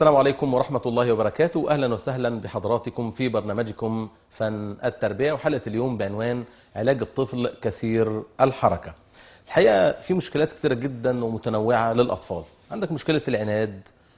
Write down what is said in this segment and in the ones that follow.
السلام عليكم ورحمة الله وبركاته أهلا وسهلا بحضراتكم في برنامجكم فن التربية وحلقة اليوم بعنوان علاج الطفل كثير الحركة الحقيقة في مشكلات كثيرة جدا ومتنوعة للأطفال عندك مشكلة العناد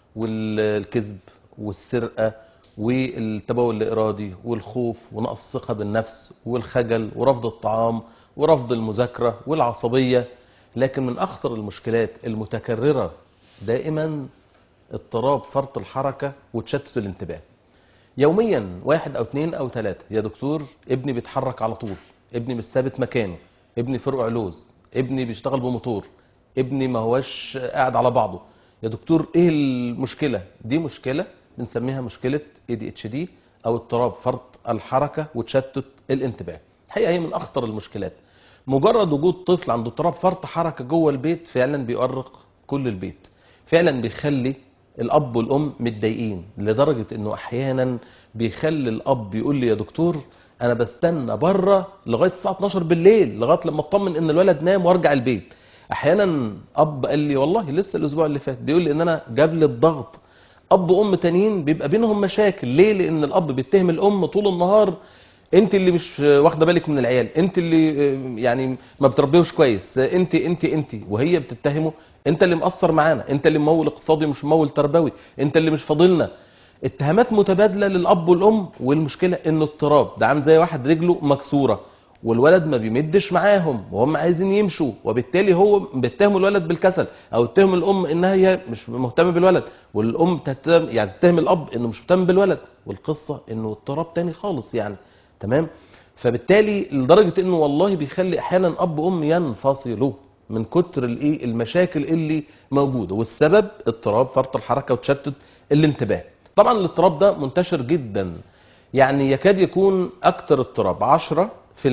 والكذب والسرقة والتبول الإرادي والخوف ونقص الثقة بالنفس والخجل ورفض الطعام ورفض المذاكرة والعصبية لكن من أخطر المشكلات المتكررة دائما اضطراب فرط الحركة وتشتت الانتباه يوميا واحد او اتنين او تلاتة يا دكتور ابني بيتحرك على طول ابني مش ثابت مكانه ابني فرقع لوز ابني بيشتغل بموتور ابني ما هوش قاعد على بعضه يا دكتور ايه المشكلة دي مشكلة بنسميها مشكلة ADHD او اضطراب فرط الحركة وتشتت الانتباه الحقيقة هي من اخطر المشكلات مجرد وجود طفل عنده اضطراب فرط حركة جوه البيت فعلا بيؤرق كل البيت فعلا بيخلي الاب والام متضايقين لدرجه انه احيانا بيخلي الاب يقول لي يا دكتور انا بستنى بره لغايه الساعه 12 بالليل لغايه لما اطمن ان الولد نام وارجع البيت احيانا اب قال لي والله لسه الاسبوع اللي فات بيقول لي ان انا جاب لي الضغط اب وام تانيين بيبقى بينهم مشاكل ليه لان الاب بيتهم الام طول النهار انت اللي مش واخده بالك من العيال انت اللي يعني ما بتربيهوش كويس انت انت انت وهي بتتهمه انت اللي مقصر معانا انت اللي ممول اقتصادي مش ممول تربوي انت اللي مش فاضلنا اتهامات متبادله للاب والام والمشكله انه اضطراب ده عامل زي واحد رجله مكسوره والولد ما بيمدش معاهم وهم عايزين يمشوا وبالتالي هو بيتهم الولد بالكسل او اتهم الام انها هي مش مهتمه بالولد والام تتهم يعني تتهم الاب انه مش مهتم بالولد والقصه انه اضطراب تاني خالص يعني تمام فبالتالي لدرجه انه والله بيخلي احيانا اب وام ينفصلوا من كتر الايه المشاكل اللي موجوده والسبب اضطراب فرط الحركه وتشتت الانتباه طبعا الاضطراب ده منتشر جدا يعني يكاد يكون اكتر اضطراب 10%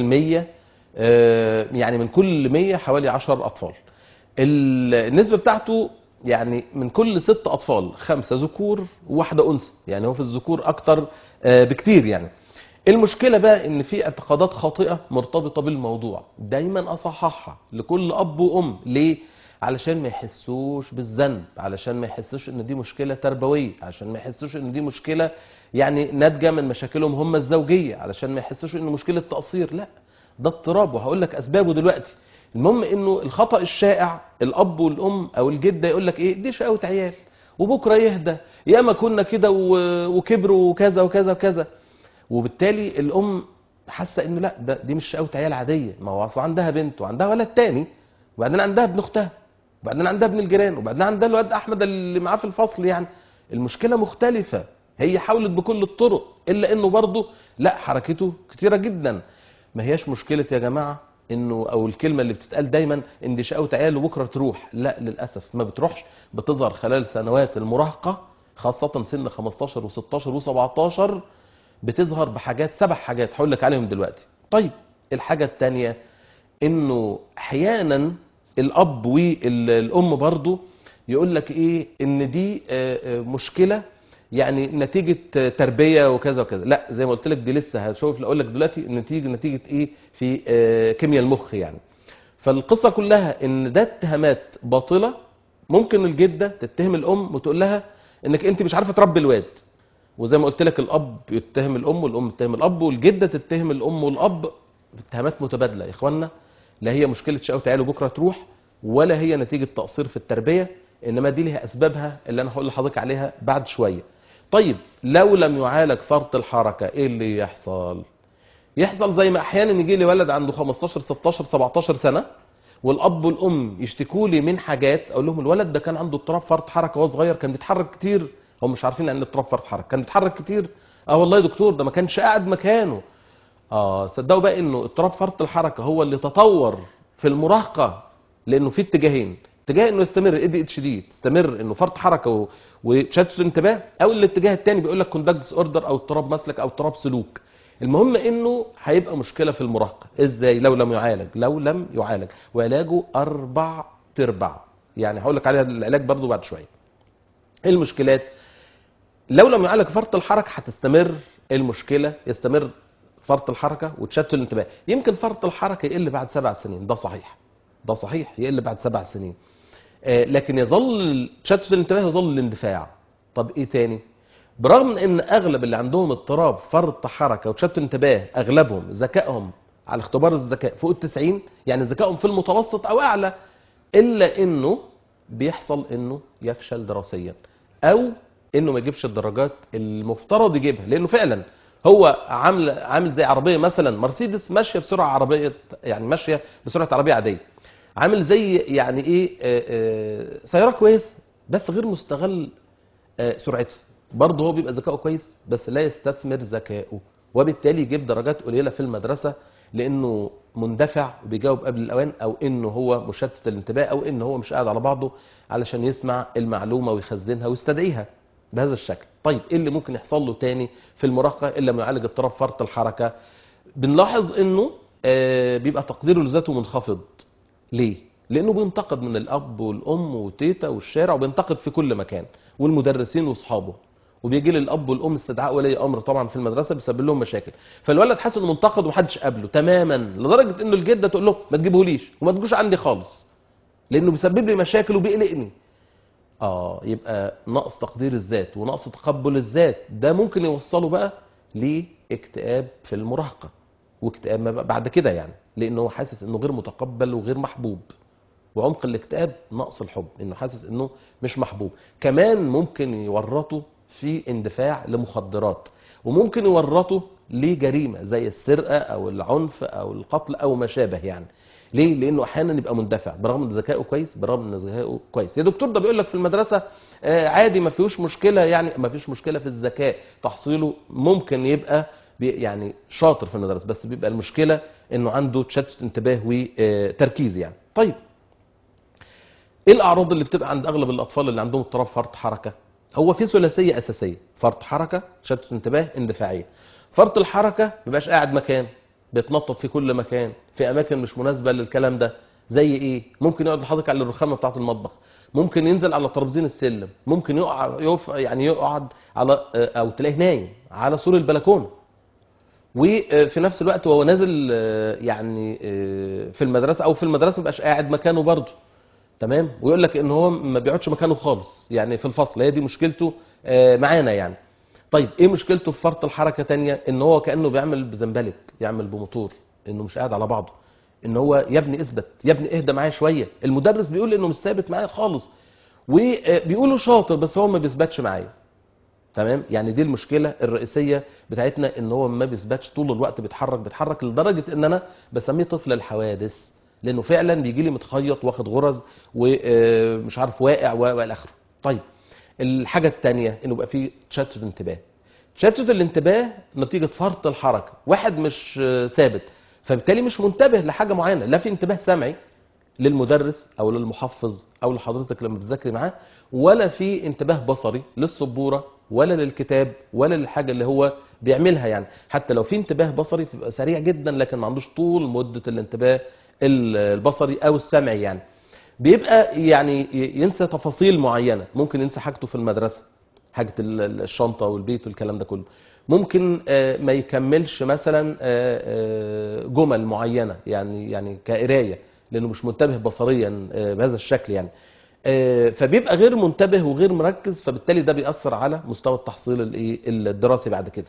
آه، يعني من كل 100 حوالي 10 اطفال النسبه بتاعته يعني من كل ست اطفال خمسه ذكور وواحده انثى يعني هو في الذكور اكتر آه، بكتير يعني المشكله بقى ان في اعتقادات خاطئه مرتبطه بالموضوع دايما اصححها لكل اب وام ليه علشان ما يحسوش بالذنب علشان ما يحسوش ان دي مشكله تربويه علشان ما يحسوش ان دي مشكله يعني ناتجه من مشاكلهم هم الزوجيه علشان ما يحسوش ان مشكله تقصير لا ده اضطراب وهقول لك اسبابه دلوقتي المهم انه الخطا الشائع الاب والام او الجده يقول لك ايه دي شقاوه عيال وبكره يهدى ياما كنا كده و- وكبروا وكذا وكذا وكذا وبالتالي الام حاسه انه لا ده دي مش شقاوه عيال عاديه ما هو اصل عندها بنت وعندها ولد تاني وبعدين عندها ابن اختها وبعدين عندها ابن الجيران وبعدين عندها الواد احمد اللي معاه في الفصل يعني المشكله مختلفه هي حاولت بكل الطرق الا انه برضه لا حركته كتيره جدا ما هياش مشكله يا جماعه انه او الكلمه اللي بتتقال دايما ان دي شقاوه عيال وبكره تروح لا للاسف ما بتروحش بتظهر خلال سنوات المراهقه خاصه سن 15 و16 و17 بتظهر بحاجات سبع حاجات هقول لك عليهم دلوقتي طيب الحاجه الثانيه انه احيانا الاب والام برضو يقول لك ايه ان دي آه، آه، مشكله يعني نتيجه آه، تربيه وكذا وكذا لا زي ما قلت لك دي لسه هشوف اقول لك دلوقتي نتيجه نتيجه ايه في آه، كيمياء المخ يعني فالقصه كلها ان ده اتهامات باطله ممكن الجده تتهم الام وتقول لها انك انت مش عارفه تربي الواد وزي ما قلت لك الاب يتهم الام والام تتهم الاب والجده تتهم الام والاب اتهامات متبادله يا اخوانا لا هي مشكله شقاوه عيال وبكره تروح ولا هي نتيجه تقصير في التربيه انما دي ليها اسبابها اللي انا هقول لحضرتك عليها بعد شويه طيب لو لم يعالج فرط الحركه ايه اللي يحصل يحصل زي ما احيانا يجي لي ولد عنده 15 16 17 سنه والاب والام يشتكوا لي من حاجات اقول لهم الولد ده كان عنده اضطراب فرط حركه وهو صغير كان بيتحرك كتير هم مش عارفين يعني اضطراب فرط حركه كان بيتحرك كتير اه والله يا دكتور ده ما كانش قاعد مكانه اه صدقوا بقى انه اضطراب فرط الحركه هو اللي تطور في المراهقه لانه في اتجاهين اتجاه انه يستمر اي دي اتش دي تستمر انه فرط حركه و- وتشتت انتباه او الاتجاه الثاني بيقول لك كوندكت اوردر او اضطراب مسلك او اضطراب سلوك المهم انه هيبقى مشكله في المراهقه ازاي لو لم يعالج لو لم يعالج وعلاجه اربع تربع يعني هقول لك عليها العلاج برضو بعد شويه ايه المشكلات لو لم يعالج فرط الحركه هتستمر المشكله يستمر فرط الحركه وتشتت الانتباه يمكن فرط الحركه يقل بعد سبع سنين ده صحيح ده صحيح يقل بعد سبع سنين آه، لكن يظل تشتت الانتباه يظل الاندفاع طب ايه تاني برغم من ان اغلب اللي عندهم اضطراب فرط حركه وتشتت انتباه اغلبهم ذكائهم على اختبار الذكاء فوق ال 90 يعني ذكائهم في المتوسط او اعلى الا انه بيحصل انه يفشل دراسيا او انه ما يجيبش الدرجات المفترض يجيبها لانه فعلا هو عامل عامل زي عربيه مثلا مرسيدس ماشيه بسرعه عربيه يعني ماشيه بسرعه عربيه عاديه عامل زي يعني ايه آه، آه، سياره كويسه بس غير مستغل آه، سرعتها برضه هو بيبقى ذكائه كويس بس لا يستثمر ذكائه وبالتالي يجيب درجات قليله في المدرسه لانه مندفع وبيجاوب قبل الاوان او انه هو مشتت الانتباه او انه هو مش قاعد على بعضه علشان يسمع المعلومه ويخزنها ويستدعيها بهذا الشكل طيب ايه اللي ممكن يحصل له تاني في المراهقه الا ما يعالج اضطراب فرط الحركه بنلاحظ انه آه، بيبقى تقديره لذاته منخفض ليه لانه بينتقد من الاب والام والتيتا والشارع وبينتقد في كل مكان والمدرسين واصحابه وبيجي للاب والام استدعاء ولي امر طبعا في المدرسه بيسبب لهم مشاكل فالولد حاسس انه منتقد ومحدش قابله تماما لدرجه انه الجده تقول له ما تجيبهوليش وما تجوش عندي خالص لانه بيسبب لي مشاكل وبيقلقني اه يبقى نقص تقدير الذات ونقص تقبل الذات ده ممكن يوصله بقى لاكتئاب في المراهقه واكتئاب ما بقى بعد كده يعني لانه هو حاسس انه غير متقبل وغير محبوب وعمق الاكتئاب نقص الحب انه حاسس انه مش محبوب كمان ممكن يورطه في اندفاع لمخدرات وممكن يورطه لجريمه زي السرقه او العنف او القتل او ما شابه يعني ليه؟ لانه احيانا يبقى مندفع برغم ان ذكائه كويس برغم ان ذكائه كويس يا دكتور ده بيقول لك في المدرسه آه، عادي ما فيهوش مشكله يعني ما فيش مشكله في الذكاء تحصيله ممكن يبقى بي- يعني شاطر في المدرسه بس بيبقى المشكله انه عنده تشتت انتباه وتركيز يعني طيب ايه الاعراض اللي بتبقى عند اغلب الاطفال اللي عندهم اضطراب فرط حركه هو في ثلاثيه اساسيه فرط حركه تشتت انتباه اندفاعيه فرط الحركه ما بيبقاش قاعد مكان بيتنطط في كل مكان في اماكن مش مناسبه للكلام ده زي ايه ممكن يقعد لحضرتك على الرخامه بتاعه المطبخ ممكن ينزل على ترابيزين السلم ممكن يقع يقف يعني يقعد على او تلاقيه نايم على سور البلكونه وفي نفس الوقت وهو نازل آه، يعني آه، في المدرسه او في المدرسه مبقاش قاعد مكانه برضه تمام ويقول لك ان هو ما بيقعدش مكانه خالص يعني في الفصل هي دي مشكلته آه، معانا يعني طيب ايه مشكلته في فرط الحركه تانية ان هو كانه بيعمل بزنبلك يعمل بموتور انه مش قاعد على بعضه ان هو يا ابني اثبت يا ابني اهدى معايا شويه المدرس بيقول انه مش ثابت معايا خالص وبيقولوا شاطر بس هو ما بيثبتش معايا تمام يعني دي المشكله الرئيسيه بتاعتنا ان هو ما بيثبتش طول الوقت بيتحرك بيتحرك لدرجه ان انا بسميه طفل الحوادث لانه فعلا بيجي لي متخيط واخد غرز ومش عارف واقع و- والى اخره طيب الحاجه الثانيه انه يبقى فيه تشتت انتباه تشتت الانتباه نتيجه فرط الحركه واحد مش آه، ثابت فبالتالي مش منتبه لحاجه معينه لا في انتباه سمعي للمدرس او للمحفظ او لحضرتك لما بتذاكري معاه ولا في انتباه بصري للسبوره ولا للكتاب ولا للحاجه اللي هو بيعملها يعني حتى لو في انتباه بصري تبقى سريع جدا لكن ما عندوش طول مده الانتباه ال- البصري او السمعي يعني بيبقى يعني ينسى تفاصيل معينه ممكن ينسى حاجته في المدرسه حاجه ال- ال- الشنطه والبيت والكلام ده كله ممكن آه، ما يكملش مثلا آه، آه، جمل معينه يعني يعني كقرايه لانه مش منتبه بصريا آه، بهذا الشكل يعني آه، فبيبقى غير منتبه وغير مركز فبالتالي ده بيأثر على مستوى التحصيل الايه الدراسي بعد كده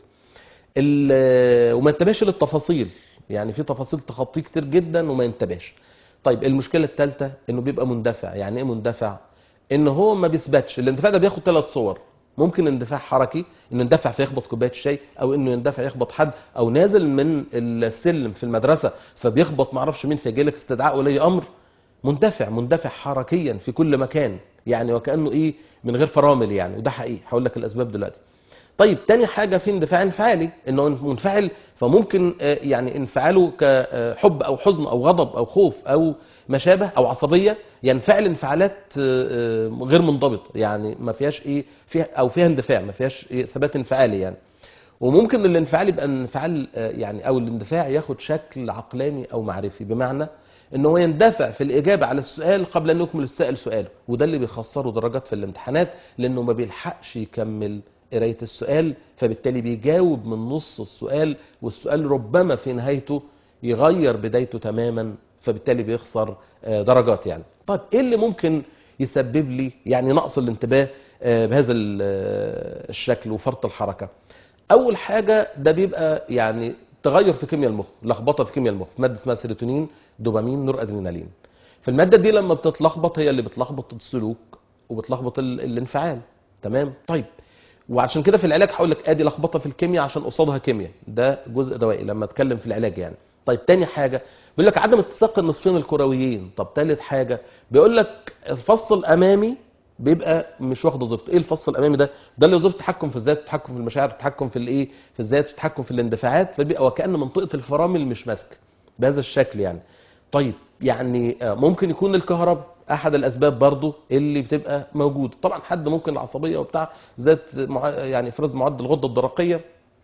ال- وما ينتبهش للتفاصيل يعني في تفاصيل تخطيه كتير جدا وما ينتبهش طيب المشكله الثالثه انه بيبقى مندفع يعني ايه مندفع ان هو ما بيثبتش الاندفاع ده بياخد ثلاث صور ممكن اندفاع حركي انه يندفع فيخبط كوبايه الشاي او انه يندفع يخبط حد او نازل من السلم في المدرسه فبيخبط معرفش مين فيجي لك استدعاء ولي امر مندفع مندفع حركيا في كل مكان يعني وكانه ايه من غير فرامل يعني وده حقيقي هقول لك الاسباب دلوقتي طيب تاني حاجه في اندفاع انفعالي انه منفعل فممكن آه، يعني انفعاله كحب او حزن او غضب او خوف او ما شابه او عصبيه ينفعل انفعالات آه، آه، غير منضبطه يعني ما فيهاش ايه فيها او فيها اندفاع ما فيهاش إيه ثبات انفعالي يعني وممكن الانفعال يبقى انفعال آه، يعني او الاندفاع ياخد شكل عقلاني او معرفي بمعنى ان هو يندفع في الاجابه على السؤال قبل ان يكمل السائل سؤاله وده اللي بيخسره درجات في الامتحانات لانه ما بيلحقش يكمل قرايه السؤال فبالتالي بيجاوب من نص السؤال والسؤال ربما في نهايته يغير بدايته تماما فبالتالي بيخسر آه، درجات يعني طيب ايه اللي ممكن يسبب لي يعني نقص الانتباه آه، بهذا ال- آه، الشكل وفرط الحركه اول حاجه ده بيبقى يعني تغير في كيمياء المخ لخبطه في كيمياء المخ ماده اسمها سيروتونين دوبامين نور ادرينالين فالماده دي لما بتتلخبط هي اللي بتلخبط السلوك وبتلخبط ال- الانفعال تمام طيب وعشان كده في العلاج هقول لك ادي لخبطه في الكيمياء عشان قصادها كيمياء ده جزء دوائي لما اتكلم في العلاج يعني طيب تاني حاجه بيقول لك عدم اتساق النصفين الكرويين طب تالت حاجه بيقول لك الفص الامامي بيبقى مش واخد وظيفته ايه الفص الامامي ده ده اللي وظيفته التحكم في الذات التحكم في المشاعر التحكم في الايه في الذات التحكم في الاندفاعات فبيبقى وكأن منطقه الفرامل مش ماسكه بهذا الشكل يعني طيب يعني آه، ممكن يكون الكهرباء احد الاسباب برضو اللي بتبقى موجوده طبعا حد ممكن العصبيه وبتاع ذات مع- يعني افراز معدل الغده الدرقيه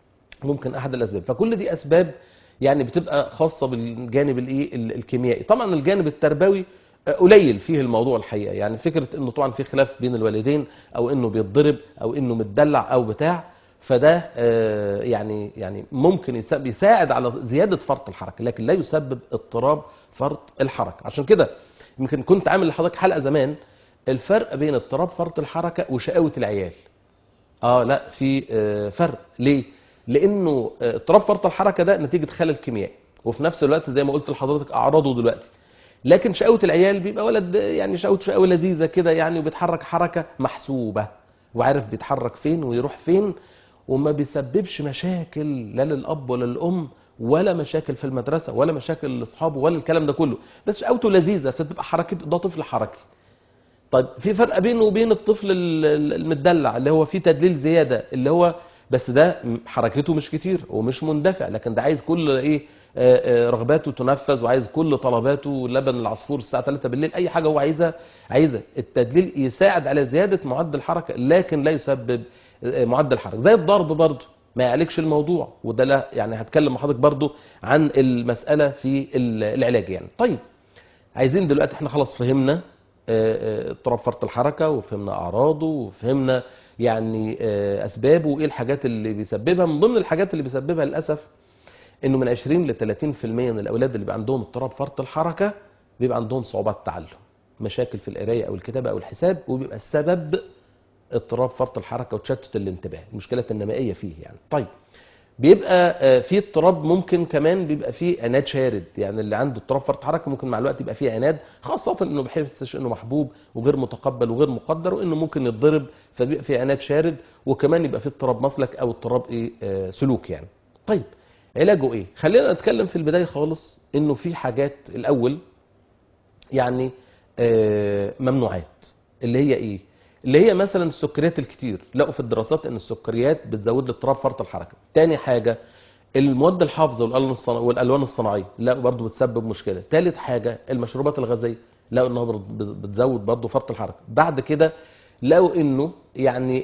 ممكن احد الاسباب فكل دي اسباب يعني بتبقى خاصه بالجانب الايه ال- الكيميائي طبعا الجانب التربوي آه، قليل فيه الموضوع الحقيقه يعني فكره انه طبعا في خلاف بين الوالدين او انه بيتضرب او انه متدلع او بتاع فده آه، يعني يعني ممكن يسا- بيساعد على زياده فرط الحركه لكن لا يسبب اضطراب فرط الحركه عشان كده يمكن كنت عامل لحضرتك حلقه زمان الفرق بين اضطراب فرط الحركه وشقاوه العيال اه لا في آه، فرق ليه لانه آه، اضطراب فرط الحركه ده نتيجه خلل كيميائي وفي نفس الوقت زي ما قلت لحضرتك اعراضه دلوقتي لكن شقاوه العيال بيبقى ولد يعني شقاوه شقاوه لذيذه كده يعني وبيتحرك حركه محسوبه وعارف بيتحرك فين ويروح فين وما بيسببش مشاكل لا للاب ولا للام ولا مشاكل في المدرسه ولا مشاكل لاصحابه ولا الكلام ده كله بس شقاوته لذيذه فتبقى حركته ده طفل حركي طيب في فرق بينه وبين الطفل ال- ال- المدلع اللي هو فيه تدليل زياده اللي هو بس ده م- حركته مش كتير ومش مندفع لكن ده عايز كل ايه آه، آه، رغباته تنفذ وعايز كل طلباته لبن العصفور الساعه 3 بالليل اي حاجه هو عايزها عايزها التدليل يساعد على زياده معدل الحركه لكن لا يسبب آه، معدل الحركه زي الضرب برضه ما يعالجش الموضوع وده لا يعني هتكلم مع حضرتك برضه عن المساله في ال- العلاج يعني طيب عايزين دلوقتي احنا خلاص فهمنا آه، آه، اضطراب فرط الحركه وفهمنا اعراضه وفهمنا يعني آه، اسبابه وايه الحاجات اللي بيسببها من ضمن الحاجات اللي بيسببها للاسف انه من 20 ل 30% من الاولاد اللي بيبقى عندهم اضطراب فرط الحركه بيبقى عندهم صعوبات تعلم مشاكل في القرايه او الكتابه او الحساب وبيبقى السبب اضطراب فرط الحركه وتشتت الانتباه المشكله النمائيه فيه يعني طيب بيبقى آه، في اضطراب ممكن كمان بيبقى فيه عناد شارد يعني اللي عنده اضطراب فرط حركه ممكن مع الوقت يبقى فيه عناد خاصه انه ما بيحسش انه محبوب وغير متقبل وغير مقدر وانه ممكن يتضرب فبيبقى فيه عناد شارد وكمان يبقى فيه اضطراب مسلك او اضطراب ايه آه، سلوك يعني طيب علاجه ايه خلينا نتكلم في البدايه خالص انه في حاجات الاول يعني آه، ممنوعات اللي هي ايه اللي هي مثلا السكريات الكتير لقوا في الدراسات ان السكريات بتزود اضطراب فرط الحركه تاني حاجه المواد الحافظه والالوان الصنا- والالوان الصناعيه لقوا برضو بتسبب مشكله تالت حاجه المشروبات الغازيه لقوا انها برضو بتزود برضو فرط الحركه بعد كده لقوا انه يعني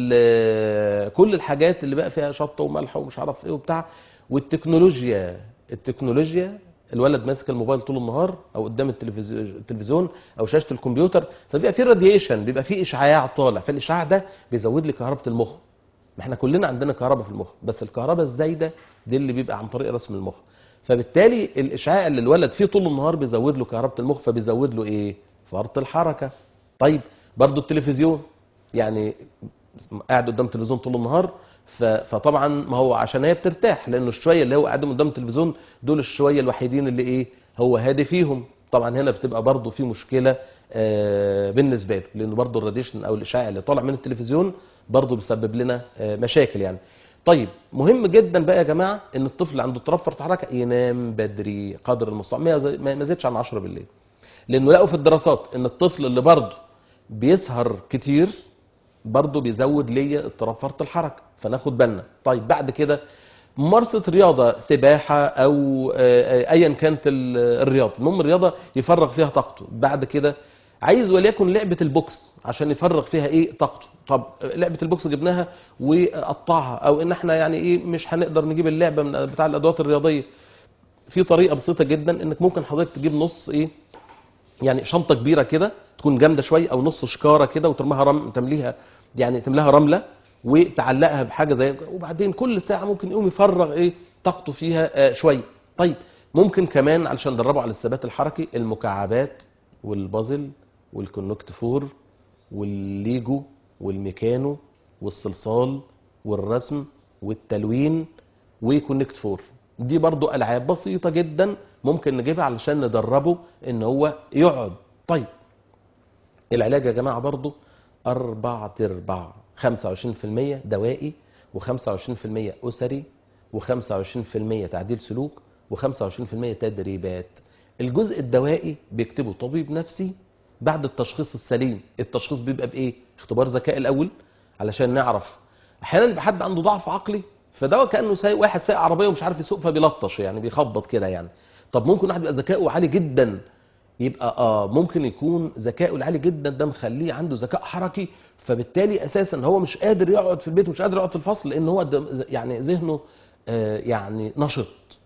ال- كل الحاجات اللي بقى فيها شطه وملح ومش عارف ايه وبتاع والتكنولوجيا التكنولوجيا الولد ماسك الموبايل طول النهار او قدام التلفزيون التلفزيون او شاشه الكمبيوتر فبيبقى في راديشن بيبقى في اشعاع طالع فالاشعاع ده بيزود لي كهرباء المخ ما احنا كلنا عندنا كهرباء في المخ بس الكهرباء الزايده دي اللي بيبقى عن طريق رسم المخ فبالتالي الاشعاع اللي الولد فيه طول النهار بيزود له كهرباء المخ فبيزود له ايه فرط الحركه طيب برضو التلفزيون يعني قاعد قدام التلفزيون طول النهار ف- فطبعا ما هو عشان هي بترتاح لانه الشويه اللي هو قاعد قدام التلفزيون دول الشويه الوحيدين اللي ايه هو هادي فيهم طبعا هنا بتبقى برضه في مشكله آه، بالنسبه له لانه برضه الراديشن او الاشعاع اللي طالع من التلفزيون برضه بيسبب لنا آه، مشاكل يعني طيب مهم جدا بقى يا جماعه ان الطفل اللي عنده اضطراب فرط حركه ينام بدري قدر المستطاع ما يز- ما ما يزيدش عن 10 بالليل لانه لقوا في الدراسات ان الطفل اللي برضه بيسهر كتير برضه بيزود ليا اضطراب فرط الحركه فناخد بالنا طيب بعد كده ممارسه رياضه سباحه او آه، آه، ايا كانت ال- الرياضه المهم الرياضه يفرغ فيها طاقته بعد كده عايز وليكن لعبه البوكس عشان يفرغ فيها ايه طاقته طب لعبه البوكس جبناها وقطعها او ان احنا يعني ايه مش هنقدر نجيب اللعبه من بتاع الادوات الرياضيه في طريقه بسيطه جدا انك ممكن حضرتك تجيب نص ايه يعني شنطه كبيره كده تكون جامده شويه او نص شكاره كده وترميها رم تمليها يعني تملاها رمله وتعلقها بحاجه زي وبعدين كل ساعه ممكن يقوم يفرغ ايه طاقته فيها آه شويه طيب ممكن كمان علشان ندربه على الثبات الحركي المكعبات والبازل والكونكت فور والليجو والميكانو والصلصال والرسم والتلوين وكونكت فور دي برضو العاب بسيطه جدا ممكن نجيبها علشان ندربه ان هو يقعد طيب العلاج يا جماعه برضو أربع تربع 25% دوائي و25% أسري و25% تعديل سلوك و25% تدريبات الجزء الدوائي بيكتبه طبيب نفسي بعد التشخيص السليم التشخيص بيبقى بايه اختبار ذكاء الاول علشان نعرف احيانا يبقى حد عنده ضعف عقلي فده كانه سايق واحد سايق عربيه ومش عارف يسوق فبيلطش يعني بيخبط كده يعني طب ممكن واحد يبقى ذكائه عالي جدا يبقى اه ممكن يكون ذكائه العالي جدا ده مخليه عنده ذكاء حركي فبالتالي اساسا هو مش قادر يقعد في البيت ومش قادر يقعد في الفصل لان هو ده- يعني ذهنه آه يعني نشط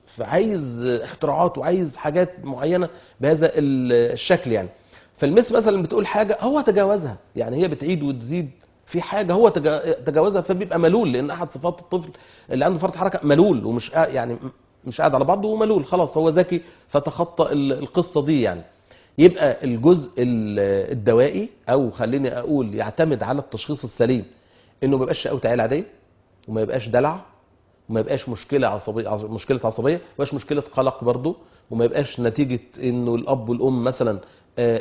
فعايز اختراعات وعايز حاجات معينه بهذا ال- الشكل يعني فالمس مثلا بتقول حاجه هو تجاوزها يعني هي بتعيد وتزيد في حاجه هو تجا- تجاوزها فبيبقى ملول لان احد صفات الطفل اللي عنده فرط حركه ملول ومش قا- يعني مش قاعد على بعضه وملول خلاص هو ذكي فتخطى ال- القصه دي يعني يبقى الجزء ال- الدوائي او خليني اقول يعتمد على التشخيص السليم انه ما يبقاش شقاوه عيال عاديه وما يبقاش دلع وما يبقاش مشكله عصبيه عص- مشكله عصبيه ما يبقاش مشكله قلق برضه وما يبقاش نتيجه انه الاب والام مثلا آه،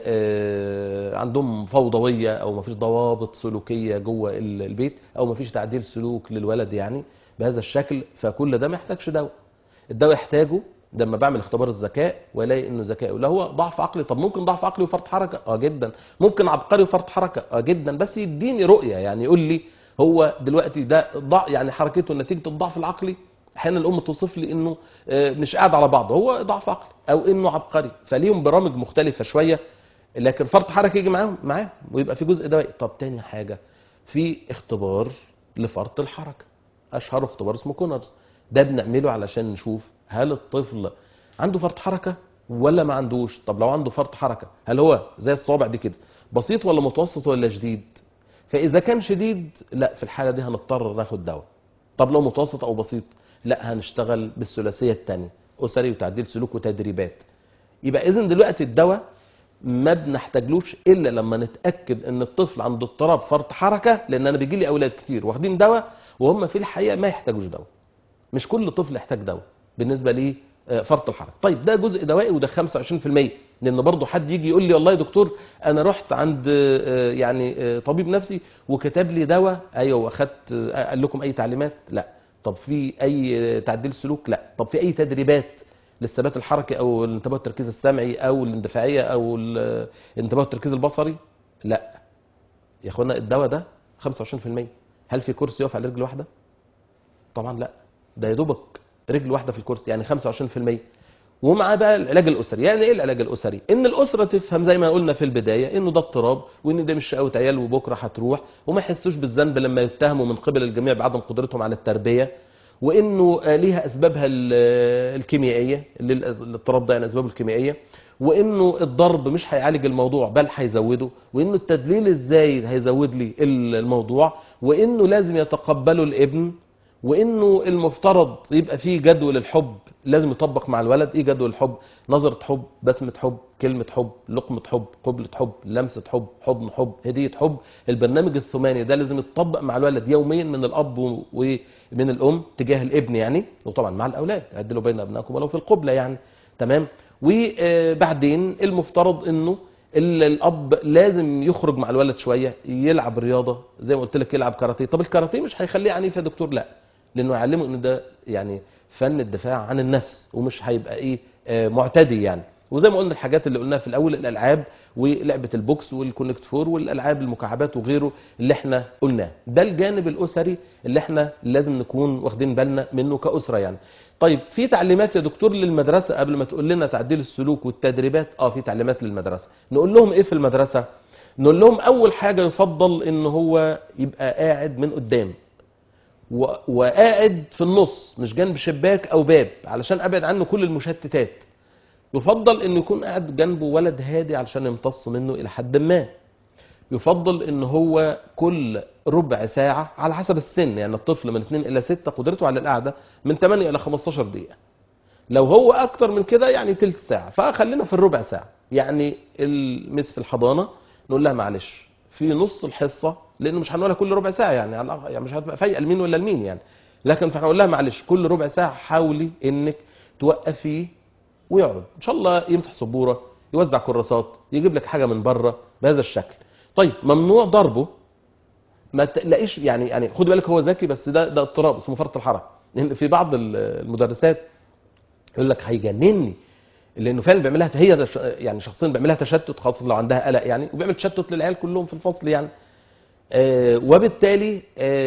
آه، عندهم فوضويه او ما فيش ضوابط سلوكيه جوه ال- البيت او ما فيش تعديل سلوك للولد يعني بهذا الشكل فكل ده ما يحتاجش دواء الدواء يحتاجه لما بعمل اختبار الذكاء والاقي انه ذكائه لا هو ضعف عقلي طب ممكن ضعف عقلي وفرط حركه اه جدا ممكن عبقري وفرط حركه اه جدا بس يديني رؤيه يعني يقول لي هو دلوقتي ده ضع يعني حركته نتيجه الضعف العقلي احيانا الام توصف لي انه آه، مش قاعد على بعضه هو ضعف عقلي او انه عبقري فليهم برامج مختلفه شويه لكن فرط حركه يجي معاهم معاه ويبقى في جزء دوائي طب تاني حاجه في اختبار لفرط الحركه اشهر اختبار اسمه كونرز ده بنعمله علشان نشوف هل الطفل عنده فرط حركه ولا ما عندوش طب لو عنده فرط حركه هل هو زي الصوابع دي كده بسيط ولا متوسط ولا شديد فاذا كان شديد لا في الحاله دي هنضطر ناخد دواء طب لو متوسط او بسيط لا هنشتغل بالثلاثيه الثانيه اسري وتعديل سلوك وتدريبات يبقى اذا دلوقتي الدواء ما بنحتاجلوش الا لما نتاكد ان الطفل عنده اضطراب فرط حركه لان انا بيجي لي اولاد كتير واخدين دواء وهم في الحقيقه ما يحتاجوش دواء مش كل طفل يحتاج دواء بالنسبه لي آه، فرط الحركه طيب ده جزء دوائي وده 25% لان برضه حد يجي يقول لي والله يا دكتور انا رحت عند آه، يعني آه، طبيب نفسي وكتب لي دواء ايوه واخدت آه، قال لكم اي تعليمات لا طب في اي آه، تعديل سلوك لا طب في اي تدريبات للثبات الحركي او الانتباه والتركيز السمعي او الاندفاعيه او ال- الانتباه والتركيز البصري لا يا اخوانا الدواء ده 25% هل في كرسي يقف على رجل واحده طبعا لا ده يا دوبك رجل واحده في الكرسي يعني 25% ومعاه بقى العلاج الاسري يعني ايه العلاج الاسري ان الاسره تفهم زي ما قلنا في البدايه انه ده اضطراب وان ده مش شقاوه عيال وبكره هتروح وما يحسوش بالذنب لما يتهموا من قبل الجميع بعدم قدرتهم على التربيه وانه آه، ليها اسبابها ال- الكيميائيه اللي ال- الاضطراب ده يعني اسبابه الكيميائيه وانه الضرب مش هيعالج الموضوع بل هيزوده وانه التدليل الزايد هيزود لي ال- الموضوع وانه لازم يتقبله الابن وانه المفترض يبقى فيه جدول الحب لازم يطبق مع الولد ايه جدول الحب نظرة حب بسمة حب كلمة حب لقمة حب قبلة حب لمسة حب حضن حب هدية حب البرنامج الثماني ده لازم يتطبق مع الولد يوميا من الاب و- ومن الام تجاه الابن يعني وطبعا مع الاولاد عدلوا بين ابنائكم ولو في القبلة يعني تمام وبعدين المفترض انه ال- الاب لازم يخرج مع الولد شويه يلعب رياضه زي ما قلت لك يلعب كاراتيه طب الكاراتيه مش هيخليه عنيف يا دكتور لا لانه يعلمه ان ده يعني فن الدفاع عن النفس ومش هيبقى ايه آه، معتدي يعني وزي ما قلنا الحاجات اللي قلناها في الاول الالعاب ولعبه البوكس والكونكت فور والالعاب المكعبات وغيره اللي احنا قلناه ده الجانب الاسري اللي احنا لازم نكون واخدين بالنا منه كاسره يعني طيب في تعليمات يا دكتور للمدرسه قبل ما تقول لنا تعديل السلوك والتدريبات اه في تعليمات للمدرسه نقول لهم ايه في المدرسه نقول لهم اول حاجه يفضل ان هو يبقى قاعد من قدام و- وقاعد في النص مش جنب شباك او باب علشان ابعد عنه كل المشتتات يفضل انه يكون قاعد جنبه ولد هادي علشان يمتص منه الى حد ما يفضل ان هو كل ربع ساعة على حسب السن يعني الطفل من 2 الى 6 قدرته على القعدة من 8 الى 15 دقيقة لو هو اكتر من كده يعني تلت ساعة فخلينا في الربع ساعة يعني المس في الحضانة نقول لها معلش في نص الحصه لانه مش هنقولها كل ربع ساعه يعني على الأقل- يعني مش هتبقى فايقه لمين ولا لمين يعني لكن فهنقول لها معلش كل ربع ساعه حاولي انك توقفيه ويقعد ان شاء الله يمسح سبوره يوزع كراسات يجيب لك حاجه من بره بهذا الشكل طيب ممنوع ضربه ما تلاقيش يعني يعني خد بالك هو ذكي بس ده ده اضطراب اسمه فرط الحركه لان في بعض ال- المدرسات يقول لك هيجنني لانه فعلا بيعملها هي ده ش- يعني شخصيا بيعملها تشتت خاصه لو عندها قلق يعني وبيعمل تشتت للعيال كلهم في الفصل يعني آه وبالتالي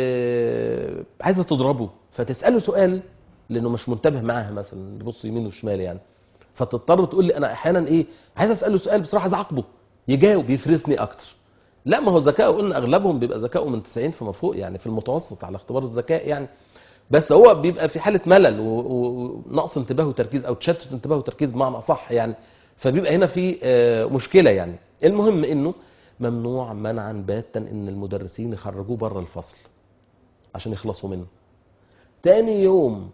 آه عايزه تضربه فتساله سؤال لانه مش منتبه معاها مثلا بيبص يمين وشمال يعني فتضطر تقول لي انا احيانا ايه عايز اساله سؤال بصراحه عايز اعاقبه يجاوب يفرسني اكتر لا ما هو ذكائه قلنا اغلبهم بيبقى ذكائه من 90 فما فوق يعني في المتوسط على اختبار الذكاء يعني بس هو بيبقى في حاله ملل و- و- ونقص انتباه وتركيز او تشتت انتباه وتركيز بمعنى اصح يعني فبيبقى هنا في آه، مشكله يعني المهم انه ممنوع منعا باتا ان المدرسين يخرجوه بره الفصل عشان يخلصوا منه تاني يوم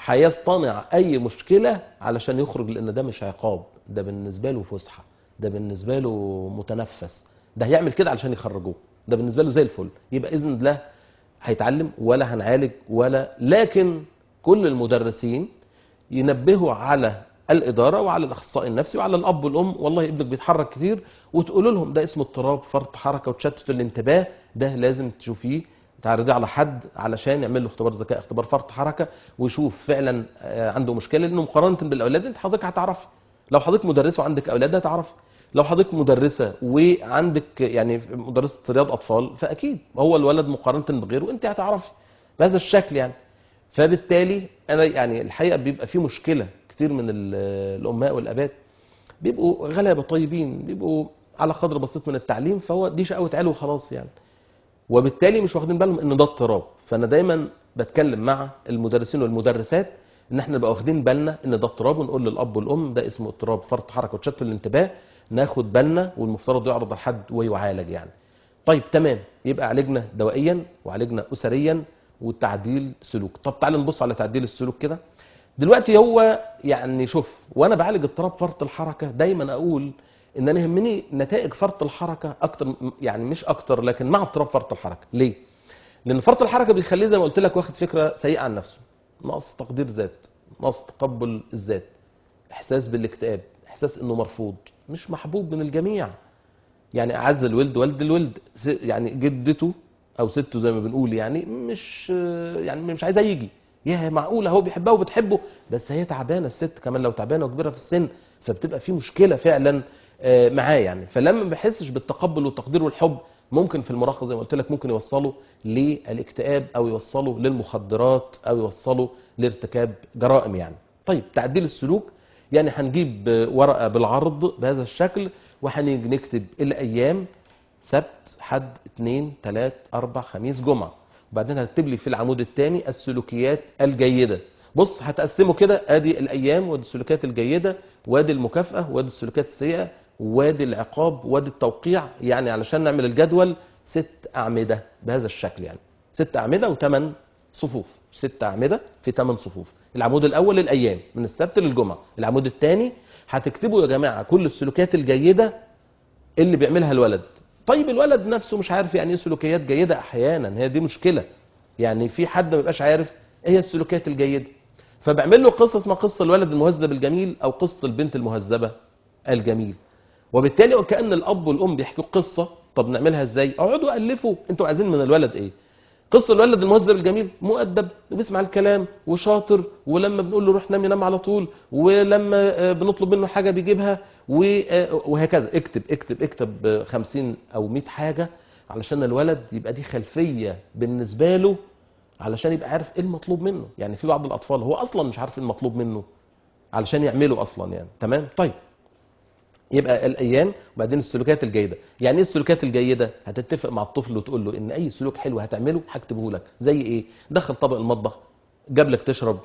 هيصطنع اي مشكله علشان يخرج لان ده مش عقاب ده بالنسبه له فسحه ده بالنسبه له متنفس ده هيعمل كده علشان يخرجوه ده بالنسبه له زي الفل يبقى اذن الله هيتعلم ولا هنعالج ولا لكن كل المدرسين ينبهوا على الاداره وعلى الاخصائي النفسي وعلى الاب والام والله ابنك بيتحرك كتير وتقولوا لهم ده اسمه اضطراب فرط حركه وتشتت الانتباه ده لازم تشوفيه تعرضيه على حد علشان يعمل له اختبار ذكاء اختبار فرط حركه ويشوف فعلا آه، عنده مشكله لانه مقارنه بالاولاد انت حضرتك هتعرفي لو حضرتك مدرسه وعندك اولاد هتعرفي لو حضرتك مدرسه وعندك يعني مدرسه رياض اطفال فاكيد هو الولد مقارنه بغيره انت هتعرفي بهذا الشكل يعني فبالتالي انا يعني الحقيقه بيبقى في مشكله كتير من ال- الامهات والابات بيبقوا غلابه طيبين بيبقوا على قدر بسيط من التعليم فهو دي شقاوه عيال وخلاص يعني وبالتالي مش واخدين بالهم ان ده اضطراب فانا دايما بتكلم مع المدرسين والمدرسات ان احنا نبقى واخدين بالنا ان ده اضطراب ونقول للاب والام ده اسمه اضطراب فرط حركه وتشتت الانتباه ناخد بالنا والمفترض يعرض على حد ويعالج يعني طيب تمام يبقى عالجنا دوائيا وعالجنا اسريا وتعديل سلوك طب تعال نبص على تعديل السلوك كده دلوقتي هو يعني شوف وانا بعالج اضطراب فرط الحركه دايما اقول ان انا يهمني نتائج فرط الحركه اكتر يعني مش اكتر لكن مع اضطراب فرط الحركه ليه لان فرط الحركه بيخليه زي ما قلت لك واخد فكره سيئه عن نفسه نقص تقدير ذات نقص تقبل الذات احساس بالاكتئاب احساس انه مرفوض مش محبوب من الجميع يعني اعز الولد والد الولد س- يعني جدته او سته زي ما بنقول يعني مش يعني مش عايزه يجي يا معقوله هو بيحبها وبتحبه بس هي تعبانه الست كمان لو تعبانه وكبيره في السن فبتبقى في مشكله فعلا آه، معاه يعني فلما ما بيحسش بالتقبل والتقدير والحب ممكن في المراهقه زي ما قلت لك ممكن يوصله للاكتئاب او يوصله للمخدرات او يوصله لارتكاب جرائم يعني طيب تعديل السلوك يعني هنجيب آه، ورقه بالعرض بهذا الشكل وهنيجي نكتب الايام سبت حد اثنين ثلاث اربع خميس جمعه وبعدين هتكتب لي في العمود الثاني السلوكيات الجيده بص هتقسمه كده ادي الايام وادي السلوكيات الجيده وادي المكافاه وادي السلوكيات السيئه وادي العقاب وادي التوقيع يعني علشان نعمل الجدول ست اعمده بهذا الشكل يعني ست اعمده وثمان صفوف ست اعمده في ثمان صفوف العمود الاول الايام من السبت للجمعه العمود الثاني هتكتبوا يا جماعه كل السلوكيات الجيده اللي بيعملها الولد طيب الولد نفسه مش عارف يعني ايه سلوكيات جيده احيانا هي دي مشكله يعني في حد ما بيبقاش عارف ايه هي السلوكيات الجيده فبعمل له قصه اسمها قصه الولد المهذب الجميل او قصه البنت المهذبه الجميل وبالتالي وكان الاب والام بيحكوا قصه طب نعملها ازاي اقعدوا الفوا انتوا عايزين من الولد ايه قصه الولد المهذب الجميل مؤدب وبيسمع الكلام وشاطر ولما بنقول له روح نام ينام على طول ولما آه، بنطلب منه حاجه بيجيبها و- آه، وهكذا اكتب اكتب اكتب آه، 50 او 100 حاجه علشان الولد يبقى دي خلفيه بالنسبه له علشان يبقى عارف ايه المطلوب منه يعني في بعض الاطفال هو اصلا مش عارف ايه المطلوب منه علشان يعمله اصلا يعني تمام طيب يبقى الايام وبعدين السلوكيات الجيده يعني ايه السلوكيات الجيده هتتفق مع الطفل وتقول له ان اي سلوك حلو هتعمله هكتبه لك زي ايه دخل طبق المطبخ جاب لك تشرب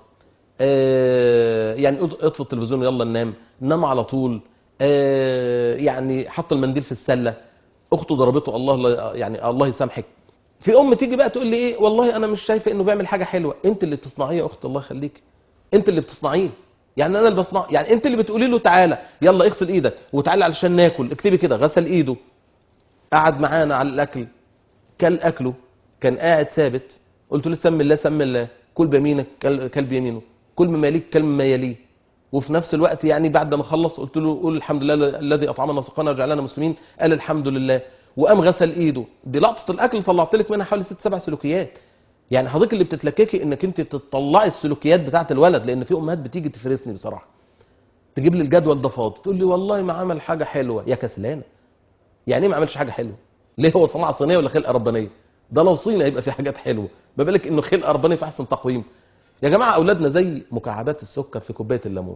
آه يعني اط- اطفي التلفزيون يلا ننام نام على طول آه يعني حط المنديل في السله اخته ضربته الله الله- يعني الله يسامحك في ام تيجي بقى تقول لي ايه والله انا مش شايفه انه بيعمل حاجه حلوه انت اللي بتصنعيه يا اخت الله يخليك انت اللي بتصنعيه يعني انا اللي بصنع يعني انت اللي بتقولي له تعالى يلا اغسل ايدك وتعالى علشان ناكل اكتبي كده غسل ايده قعد معانا على الاكل كل اكله كان قاعد ثابت قلت له سم الله سم الله كل بيمينك كل كل بيمينه كل مما يليك كل مما يليه وفي نفس الوقت يعني بعد ما خلص قلت له قول الحمد لله الذي اطعمنا وسقانا وجعلنا مسلمين قال الحمد لله وقام غسل ايده دي لقطه الاكل طلعت لك منها حوالي ست سبع سلوكيات يعني حضرتك اللي بتتلككي انك انت تطلعي السلوكيات بتاعه الولد لان في امهات بتيجي تفرسني بصراحه تجيب لي الجدول ده فاضي تقول لي والله ما عمل حاجه حلوه يا كسلانه يعني ايه ما عملش حاجه حلوه ليه هو صناعه صينيه ولا خلقه ربانيه ده لو صيني هيبقى في حاجات حلوه ما بالك انه خلقه ربانيه في احسن تقويم يا جماعه اولادنا زي مكعبات السكر في كوبايه الليمون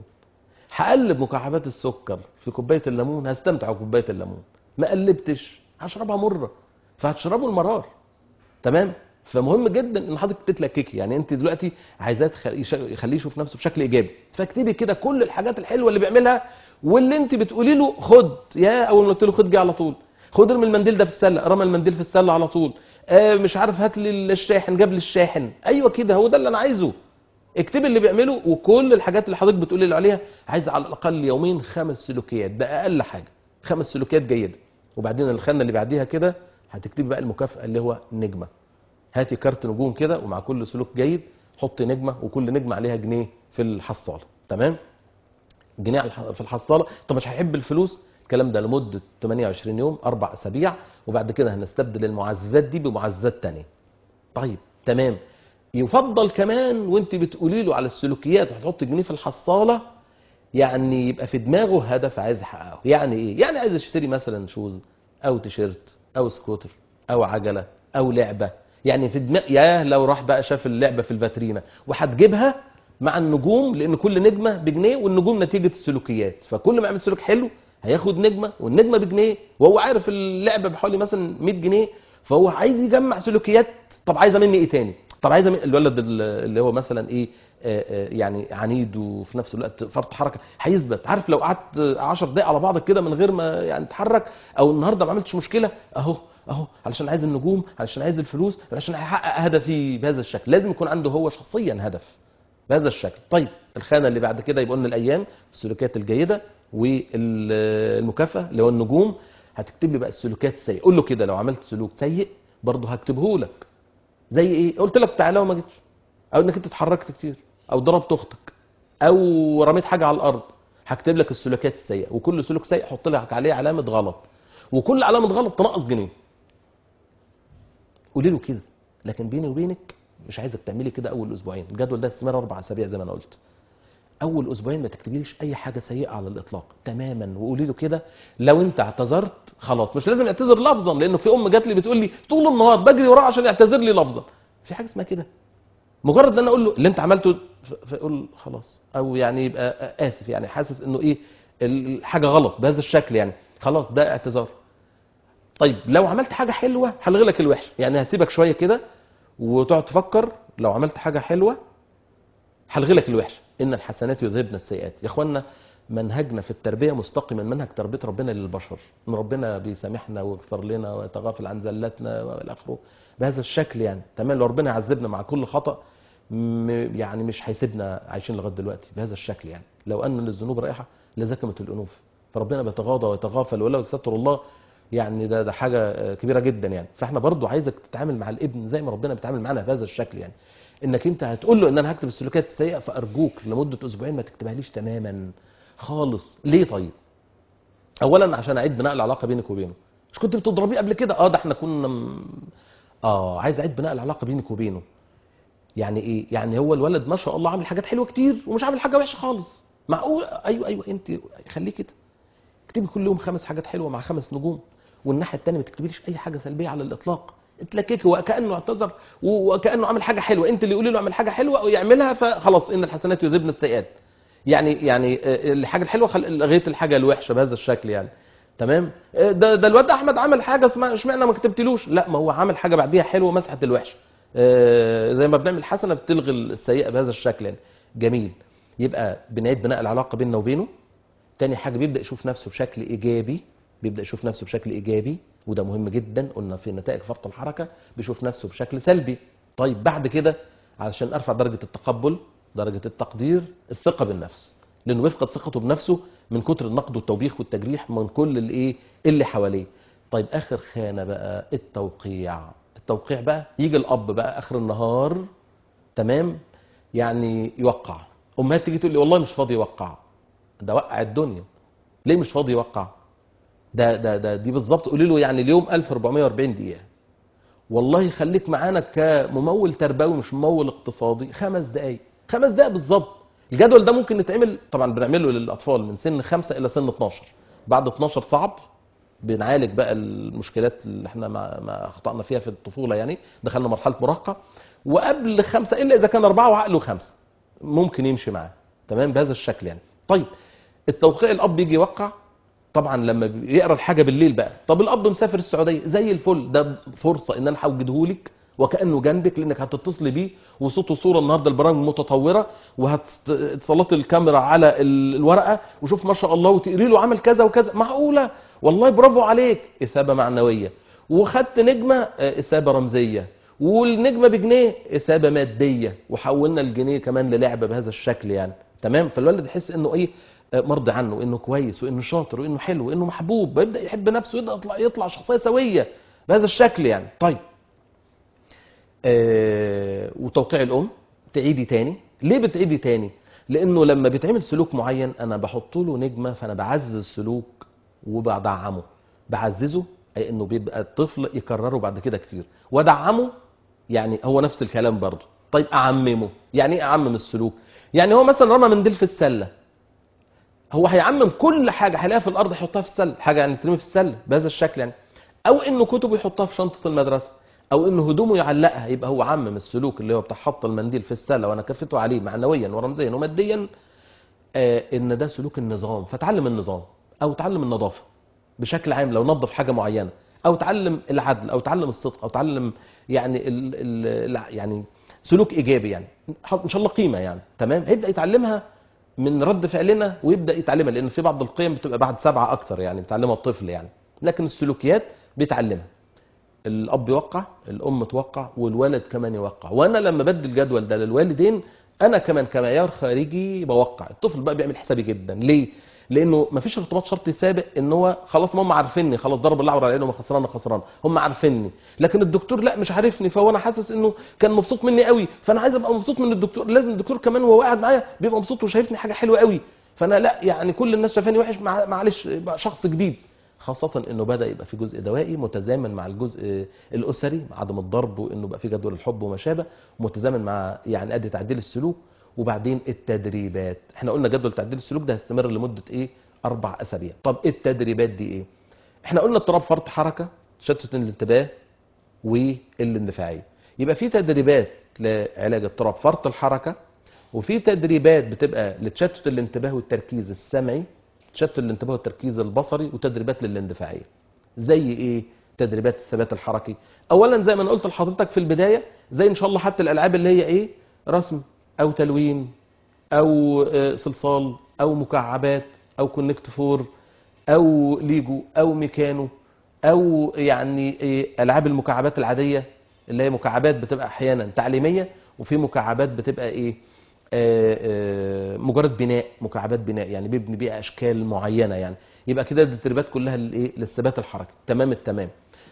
هقلب مكعبات السكر في كوبايه الليمون هستمتع بكوبايه الليمون ما قلبتش هشربها مره فهتشربوا المرار تمام فمهم جدا ان حضرتك تتلككي يعني انت دلوقتي عايزاه تخليه يش- يخليه يشوف نفسه بشكل ايجابي فاكتبي كده كل الحاجات الحلوه اللي بيعملها واللي انت بتقولي له خد يا اول ما قلت له خد جه على طول خد ارمي المنديل ده في السله رمى المنديل في السله على طول آه مش عارف هات لي الشاحن جاب لي الشاحن ايوه كده هو ده اللي انا عايزه اكتبي اللي بيعمله وكل الحاجات اللي حضرتك بتقولي له عليها عايز على الاقل يومين خمس سلوكيات ده اقل حاجه خمس سلوكيات جيده وبعدين الخانه اللي بعديها كده هتكتبي بقى المكافاه اللي هو نجمه هاتي كارت نجوم كده ومع كل سلوك جيد حطي نجمه وكل نجمه عليها جنيه في الحصاله تمام جنيه على الح- في الحصاله طب مش هيحب الفلوس الكلام ده لمده 28 يوم اربع اسابيع وبعد كده هنستبدل المعززات دي بمعززات تانية طيب تمام يفضل كمان وانت بتقولي له على السلوكيات وهتحط جنيه في الحصاله يعني يبقى في دماغه هدف عايز يحققه يعني ايه يعني عايز يشتري مثلا شوز او تيشيرت او سكوتر او عجله او لعبه يعني في دماغ ياه لو راح بقى شاف اللعبه في الفاترينا وهتجيبها مع النجوم لان كل نجمه بجنيه والنجوم نتيجه السلوكيات فكل ما يعمل سلوك حلو هياخد نجمه والنجمه بجنيه وهو عارف اللعبه بحوالي مثلا 100 جنيه فهو عايز يجمع سلوكيات طب عايزه مني ايه تاني طب عايزه من الولد ال- اللي هو مثلا ايه آه، آه، يعني عنيد وفي نفس الوقت فرط حركه هيثبت عارف لو قعدت 10 دقايق على بعضك كده من غير ما يعني تتحرك او النهارده ما عملتش مشكله اهو اهو علشان عايز النجوم علشان عايز الفلوس علشان هيحقق هدفي بهذا الشكل لازم يكون عنده هو شخصيا هدف بهذا الشكل طيب الخانه اللي بعد كده يبقى قلنا الايام السلوكيات الجيده والمكافاه اللي هو النجوم هتكتب لي بقى السلوكيات السيئه قول له كده لو عملت سلوك سيء برضه هكتبه لك زي ايه قلت لك تعالى وما جيتش او انك انت اتحركت كتير او ضربت اختك او رميت حاجه على الارض هكتب لك السلوكيات السيئه وكل سلوك سيء حط لك عليه علامه غلط وكل علامه غلط تنقص جنيه قولي له كده لكن بيني وبينك مش عايزك تعملي كده اول اسبوعين الجدول ده استمر اربع اسابيع زي ما انا قلت اول اسبوعين ما تكتبيليش اي حاجه سيئه على الاطلاق تماما وقولي له كده لو انت اعتذرت خلاص مش لازم يعتذر لفظا لانه في ام جات لي بتقول لي طول النهار بجري وراه عشان يعتذر لي لفظا في حاجه اسمها كده مجرد ان انا اقول له اللي انت عملته ف- فيقول خلاص او يعني يبقى اسف يعني حاسس انه ايه الحاجه غلط بهذا الشكل يعني خلاص ده اعتذار طيب لو عملت حاجه حلوه هلغي لك الوحشه يعني هسيبك شويه كده وتقعد تفكر لو عملت حاجه حلوه هلغي لك الوحشه ان الحسنات يذهبن السيئات يا اخوانا منهجنا في التربيه مستقي من منهج تربيه ربنا للبشر ان ربنا بيسامحنا ويغفر لنا ويتغافل عن زلاتنا والى اخره بهذا الشكل يعني تمام لو ربنا يعذبنا مع كل خطا م- يعني مش هيسيبنا عايشين لغايه دلوقتي بهذا الشكل يعني لو ان للذنوب رائحه لزكمت الانوف فربنا بيتغاضى ويتغافل ولو ستر الله يعني ده ده حاجه آه، كبيره جدا يعني فاحنا برضو عايزك تتعامل مع الابن زي ما ربنا بيتعامل معانا بهذا الشكل يعني انك انت هتقول له ان انا هكتب السلوكيات السيئه فارجوك لمده اسبوعين ما تكتبها ليش تماما خالص ليه طيب اولا عشان اعيد بناء العلاقه بينك وبينه مش كنت بتضربيه قبل كده اه ده احنا كنا م... اه عايز اعيد بناء العلاقه بينك وبينه يعني ايه يعني هو الولد ما شاء الله عامل حاجات حلوه كتير ومش عامل حاجه وحشه خالص معقول ايوه ايوه انت خليه كده اكتبي كل يوم خمس حاجات حلوه مع خمس نجوم والناحيه الثانيه ما تكتبيليش اي حاجه سلبيه على الاطلاق اتلككي وكانه اعتذر وكانه عمل حاجه حلوه انت اللي قولي له اعمل حاجه حلوه ويعملها فخلاص ان الحسنات يذهبن السيئات يعني يعني آه، الحاجه الحلوه خل... لغيت الحاجه الوحشه بهذا الشكل يعني تمام آه، ده ده الواد احمد عمل حاجه اسمها اشمعنى ما كتبتلوش لا ما هو عمل حاجه بعديها حلوه مسحت الوحشه آه، زي ما بنعمل حسنه بتلغي السيئه بهذا الشكل يعني جميل يبقى بنعيد بناء العلاقه بيننا وبينه تاني حاجه بيبدا يشوف نفسه بشكل ايجابي بيبدا يشوف نفسه بشكل ايجابي وده مهم جدا قلنا في نتائج فرط الحركه بيشوف نفسه بشكل سلبي طيب بعد كده علشان ارفع درجه التقبل درجه التقدير الثقه بالنفس لانه بيفقد ثقته بنفسه من كتر النقد والتوبيخ والتجريح من كل الايه اللي حواليه طيب اخر خانه بقى التوقيع التوقيع بقى يجي الاب بقى اخر النهار تمام يعني يوقع امهات تيجي تقول لي والله مش فاضي يوقع ده وقع الدنيا ليه مش فاضي يوقع ده ده ده دي بالظبط قولي له يعني اليوم 1440 دقيقه والله خليك معانا كممول تربوي مش ممول اقتصادي خمس دقايق خمس دقايق بالظبط الجدول ده ممكن يتعمل طبعا بنعمله للاطفال من سن 5 الى سن 12 بعد 12 صعب بنعالج بقى المشكلات اللي احنا ما, ما اخطانا فيها في الطفوله يعني دخلنا مرحله مراهقه وقبل خمسه الا اذا كان اربعه وعقله خمسه ممكن يمشي معاه تمام بهذا الشكل يعني طيب التوقيع الاب يجي يوقع طبعا لما يقرا الحاجه بالليل بقى طب الاب مسافر السعوديه زي الفل ده فرصه ان انا هوجدهولك وكانه جنبك لانك هتتصلي بيه وصوت وصوره النهارده البرامج متطوره وهتسلطي الكاميرا على ال- الورقه وشوف ما شاء الله وتقري له عمل كذا وكذا معقوله والله برافو عليك اثابه معنويه وخدت نجمه آه، اثابه رمزيه والنجمه بجنيه اثابه ماديه وحولنا الجنيه كمان للعبه بهذا الشكل يعني تمام فالولد يحس انه ايه آه، مرضي عنه وانه كويس وانه شاطر وانه حلو وانه محبوب بيبدا يحب نفسه ويبدا يطلع يطلع شخصيه سويه بهذا الشكل يعني طيب آه، وتوقيع الام تعيدي تاني ليه بتعيدي تاني لانه لما بيتعمل سلوك معين انا بحط له نجمه فانا بعزز السلوك وبدعمه بعززه اي انه بيبقى الطفل يكرره بعد كده كتير وادعمه يعني هو نفس الكلام برضه طيب اعممه يعني ايه اعمم السلوك يعني هو مثلا رمى منديل في السله هو هيعمم كل حاجه هيلاقيها في الارض يحطها في السله حاجه يعني ترمي في السله بهذا الشكل يعني او انه كتبه يحطها في شنطه المدرسه او انه هدومه يعلقها يبقى هو عمم السلوك اللي هو بتاع حط المنديل في السله وانا كفته عليه معنويا ورمزيا وماديا آه ان ده سلوك النظام فتعلم النظام او تعلم النظافه بشكل عام لو نظف حاجه معينه او تعلم العدل او تعلم الصدق او تعلم يعني ال ال يعني سلوك ايجابي يعني حط ان شاء الله قيمه يعني تمام هيبدا يتعلمها من رد فعلنا ويبدا يتعلمها لان في بعض القيم بتبقى بعد سبعه اكتر يعني بيتعلمها الطفل يعني لكن السلوكيات بيتعلمها الاب يوقع الام توقع والولد كمان يوقع وانا لما بدي الجدول ده للوالدين انا كمان كمعيار خارجي بوقع الطفل بقى بيعمل حسابي جدا ليه لانه مفيش ارتباط شرطي سابق ان هو خلاص ما هم عارفيني خلاص ضرب الاعور على انه خسران أنا خسران هم عارفيني لكن الدكتور لا مش عارفني فهو انا حاسس انه كان مبسوط مني قوي فانا عايز ابقى مبسوط من الدكتور لازم الدكتور كمان وهو قاعد معايا بيبقى مبسوط وشايفني حاجه حلوه قوي فانا لا يعني كل الناس شايفاني وحش مع- معلش يبقى شخص جديد خاصة انه بدا يبقى في جزء دوائي متزامن مع الجزء الاسري مع عدم الضرب وانه بقى في جدول الحب وما شابه متزامن مع يعني ادي تعديل السلوك وبعدين التدريبات احنا قلنا جدول تعديل السلوك ده هيستمر لمدة ايه اربع اسابيع طب التدريبات دي ايه احنا قلنا اضطراب فرط حركة تشتت الانتباه والاندفاعية يبقى في تدريبات لعلاج اضطراب فرط الحركة وفي تدريبات بتبقى لتشتت الانتباه والتركيز السمعي تشتت الانتباه والتركيز البصري وتدريبات للاندفاعيه زي ايه تدريبات الثبات الحركي اولا زي ما انا قلت لحضرتك في البدايه زي ان شاء الله حتى الالعاب اللي هي ايه رسم او تلوين او آه، صلصال او مكعبات او كونكت فور او ليجو او ميكانو او يعني إيه العاب المكعبات العاديه اللي هي مكعبات بتبقى احيانا تعليميه وفي مكعبات بتبقى ايه آه، آه، مجرد بناء مكعبات بناء يعني بيبني بيها اشكال معينه يعني يبقى كده التدريبات كلها للايه للثبات الحركي تمام التمام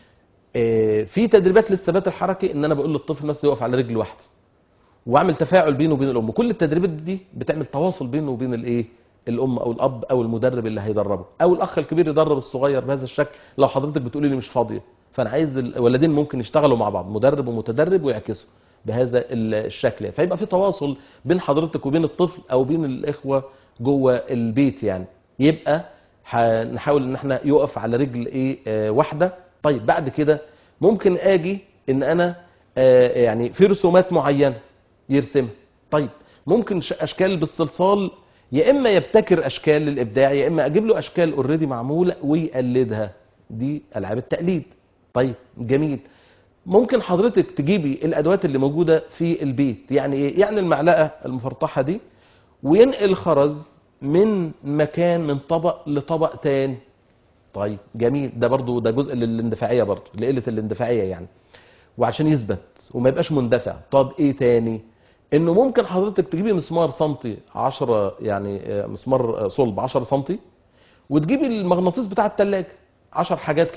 آه، في تدريبات للثبات الحركي ان انا بقول للطفل مثلا يقف على رجل واحده واعمل تفاعل بينه وبين الام كل التدريبات دي بتعمل تواصل بينه وبين الايه الام او الاب او المدرب اللي هيدربه او الاخ الكبير يدرب الصغير بهذا الشكل لو حضرتك بتقولي لي مش فاضيه فانا عايز الولدين ممكن يشتغلوا مع بعض مدرب ومتدرب ويعكسوا بهذا ال- الشكل فيبقى في تواصل بين حضرتك وبين الطفل او بين الاخوه جوه البيت يعني يبقى هنحاول ان احنا يقف على رجل ايه آه واحده طيب بعد كده ممكن اجي ان انا آه يعني في رسومات معينه يرسمها طيب ممكن ش- اشكال بالصلصال يا اما يبتكر اشكال للابداع يا اما اجيب له اشكال اوريدي معموله ويقلدها دي العاب التقليد طيب جميل ممكن حضرتك تجيبي الادوات اللي موجوده في البيت يعني ايه يعني المعلقه المفرطحه دي وينقل خرز من مكان من طبق لطبق تاني طيب جميل ده برضو ده جزء للاندفاعيه برضو لقله الاندفاعيه يعني وعشان يثبت وما يبقاش مندفع طب ايه تاني انه ممكن حضرتك تجيبي مسمار سنتي 10 يعني آه، مسمار آه، صلب 10 سنتي وتجيبي المغناطيس بتاع التلاجة 10 حاجات كده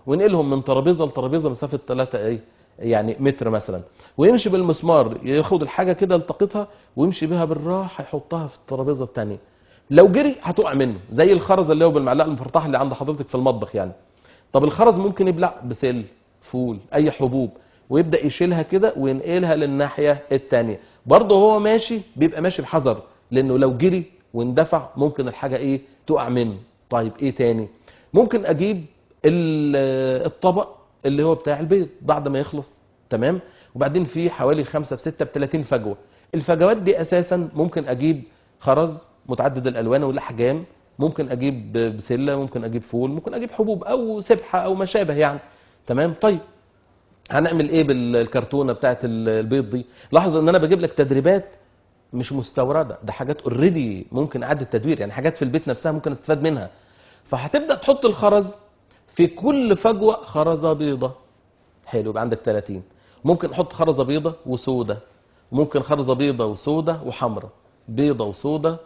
وينقلهم من ترابيزه لترابيزه مسافه 3 ايه يعني متر مثلا ويمشي بالمسمار ياخد الحاجه كده يلتقطها ويمشي بيها بالراحه يحطها في الترابيزه الثانيه لو جري هتقع منه زي الخرز اللي هو بالمعلقه المفرطحه اللي عند حضرتك في المطبخ يعني طب الخرز ممكن يبلع بسل فول اي حبوب ويبدا يشيلها كده وينقلها للناحيه الثانيه برضه هو ماشي بيبقى ماشي بحذر لانه لو جري واندفع ممكن الحاجه ايه تقع منه طيب ايه تاني ممكن اجيب ال- الطبق اللي هو بتاع البيض بعد ما يخلص تمام وبعدين في حوالي 5 في 6 ب 30 فجوه الفجوات دي اساسا ممكن اجيب خرز متعدد الالوان والاحجام ممكن اجيب بسله ممكن اجيب فول ممكن اجيب حبوب او سبحه او ما شابه يعني تمام طيب هنعمل ايه بالكرتونه بتاعت البيض دي لاحظ ان انا بجيب لك تدريبات مش مستورده ده حاجات اوريدي ممكن اعاده تدوير يعني حاجات في البيت نفسها ممكن استفاد منها فهتبدا تحط الخرز في كل فجوه خرزه بيضه حلو يبقى عندك 30 ممكن احط خرزه بيضه وسودة ممكن خرزه بيضه وسودة وحمراء بيضه وسودة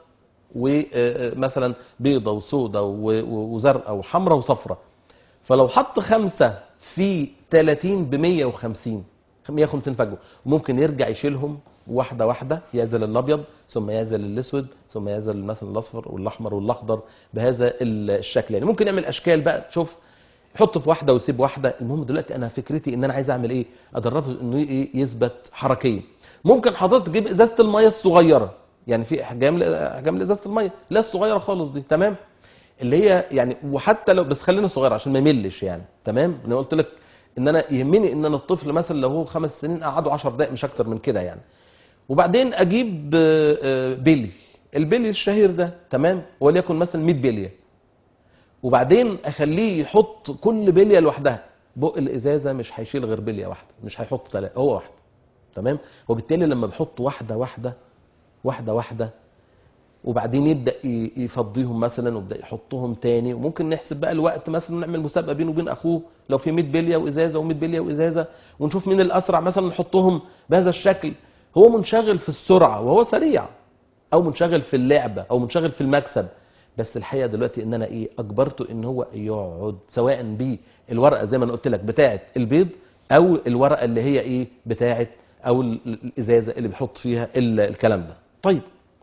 ومثلا بيضه وسودة و- و- وزرقاء وحمراء وصفراء فلو حط خمسة في 30 ب 150 150 فجوه وممكن يرجع يشيلهم واحده واحده يعزل الابيض ثم يعزل الاسود ثم يعزل مثلا الاصفر والاحمر والاخضر بهذا الشكل يعني ممكن يعمل اشكال بقى شوف يحط في واحده ويسيب واحده المهم دلوقتي انا فكرتي ان انا عايز اعمل ايه ادربه انه ايه يثبت حركيا ممكن حضرتك تجيب ازازه الميه الصغيره يعني في احجام احجام لازازه الميه لا الصغيره خالص دي تمام اللي هي يعني وحتى لو بس خلينا صغير عشان ما يملش يعني تمام انا قلت لك ان انا يهمني ان انا الطفل مثلا لو هو خمس سنين اقعده 10 دقائق مش اكتر من كده يعني وبعدين اجيب آه، آه، بيلي البيلي الشهير ده تمام وليكن مثلا 100 بليه وبعدين اخليه يحط كل بليه لوحدها بق الازازه مش هيشيل غير بليه واحده مش هيحط ثلاثه هو واحده تمام وبالتالي لما بحط واحده واحده واحده واحده وبعدين يبدا ي- يفضيهم مثلا ويبدا يحطهم تاني وممكن نحسب بقى الوقت مثلا نعمل مسابقه بينه وبين اخوه لو في 100 بليه وازازه و100 بليه وازازه ونشوف مين الاسرع مثلا نحطهم بهذا الشكل هو منشغل في السرعه وهو سريع او منشغل في اللعبه او منشغل في المكسب بس الحقيقه دلوقتي ان انا ايه اجبرته ان هو يقعد سواء بالورقه زي ما انا قلت لك بتاعه البيض او الورقه اللي هي ايه بتاعه او ال- ال- الازازه اللي بيحط فيها ال- الكلام ده طيب